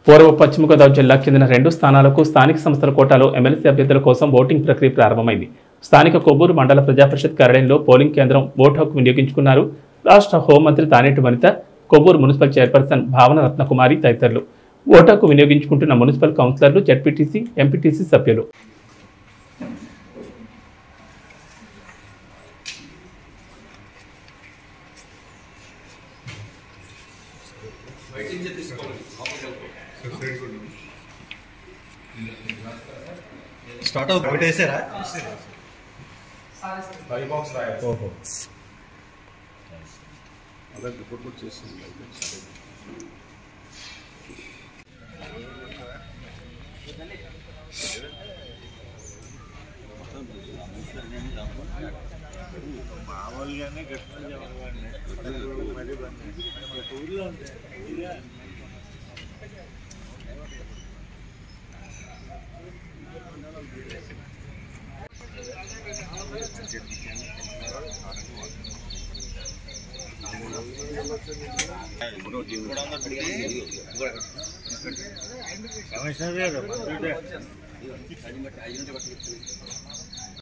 పూర్వ పశ్చిమ గోదావరి జిల్లాకు చెందిన రెండు స్థానాలకు స్థానిక సంస్థల కోటాలో ఎమ్మెల్సీ అభ్యర్థుల కోసం ఓటింగ్ ప్రక్రియ ప్రారంభమైంది స్థానిక కొవ్వూరు మండల ప్రజాపరిషత్ కార్యాలయంలో పోలింగ్ కేంద్రం ఓటు హక్కు వినియోగించుకున్నారు రాష్ట్ర హోంమంత్రి తానేటి వనిత కొవ్వూరు మున్సిపల్ చైర్పర్సన్ భావన రత్నకుమారి తదితరులు ఓటు హక్కు వినియోగించుకుంటున్న మున్సిపల్ కౌన్సిలర్లు జడ్పీటీసీ ఎంపీటీసీ సభ్యులు స్టార్ట్ అవుతుంది ఒకటి వేసారా ఓహో మామూలుగానే కృష్ణ చెప్పండి మరి ఊర్లో ఉంటాయి కమిషనర్ గారు మంత్రి